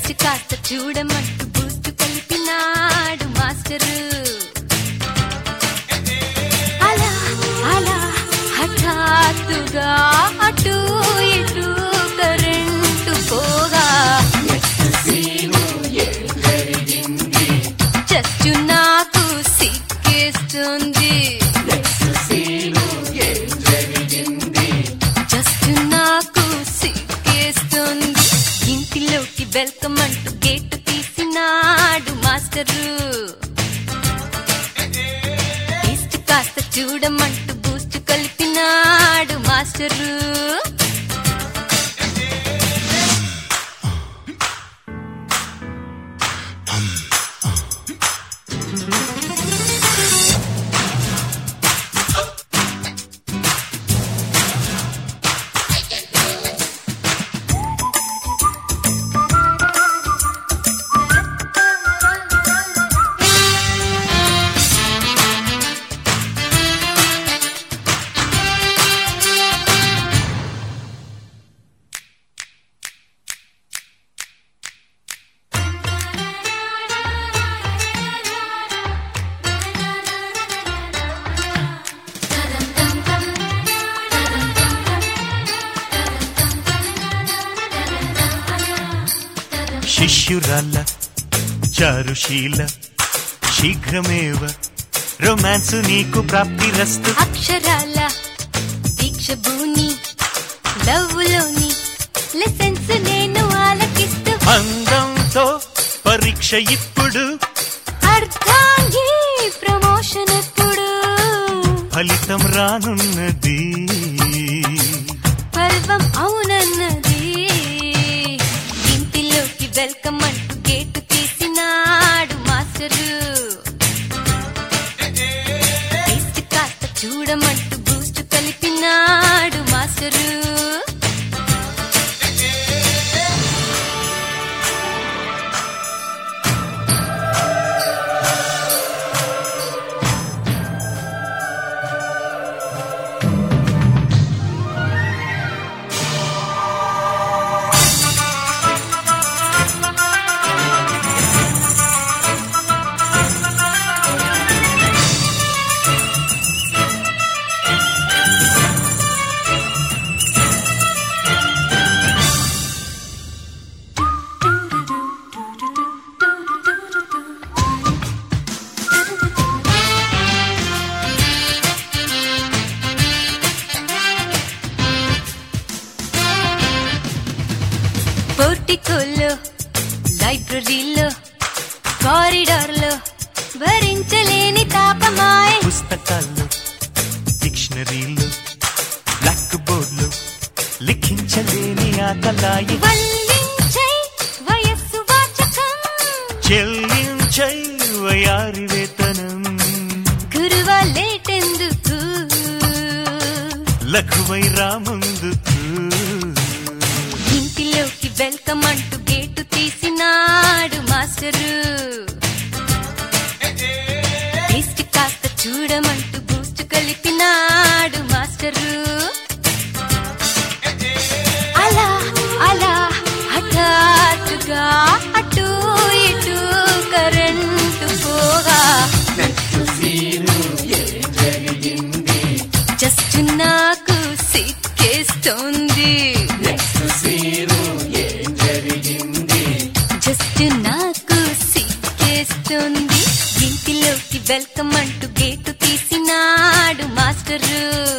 taste కాస్త చూడమంటూ boost కలిపినాడు మాస్టరు అలా అలా హఠాత్తుగా అటు ఇటు కరెంటు పోగా జస్ట్ నాకు సిక్కేస్తుంది జస్ట్ నాకు సిక్కేస్తుంది ఇంటిలోకి వెల్కమ్ అంటూ గేటు తీసినాడు మాస్టరు టేస్ట్ కాస్త చూడమంటూ బూస్ట్ కలిపినాడు మాస్టరు శిష్యురాల చారుశీల శీఘ్రమేవ రొమాన్సు నీకు ప్రాప్తిరస్తు అక్షరాల దీక్ష భూని లవ్లోని లెసన్స్ నేను ఆలకిస్తూ అందంతో పరీక్ష ఇప్పుడు అర్థాంగి ప్రమోషన్ ఎప్పుడు ఫలితం రానున్నది పర్వం అవునన్నది ఇంటిలోకి వెల్కమ్ అంటూ గేటు తీసినాడు మాస్టరు టేస్ట్ కాస్త చూడమంటూ బూస్ట్ కలిపినాడు మాస్టరు పోర్టికోలో లైబ్రరీలో కారిడార్లో భరించలేని తాపమాయ పుస్తకాల్లో డిక్షనరీలు బ్లాక్ బోర్డులు లిఖించలేని ఆకలాయి వల్లించై వయస్సు వాచకం చెల్లించై వయారి వేతనం గురువ లేటెందుకు లఘువై రాముందుకు ఇంటిలోకి వెల్కమ్ అంటూ గేటు తీసినాడు మాస్టరు టేస్ట్ కాస్త చూడమంటూ బూస్ట్ కలిపినాడు మాస్టరు అలా అలా హఠాత్తుగా అటు ఇటు కరెంటు పోగా జస్ట్ నాకు సిక్కేస్తోంది జస్ట్ నాకు సిక్కేస్తుంది ఇంటిలోకి వెల్కమ్ అంటూ గేటు తీసినాడు మాస్టరు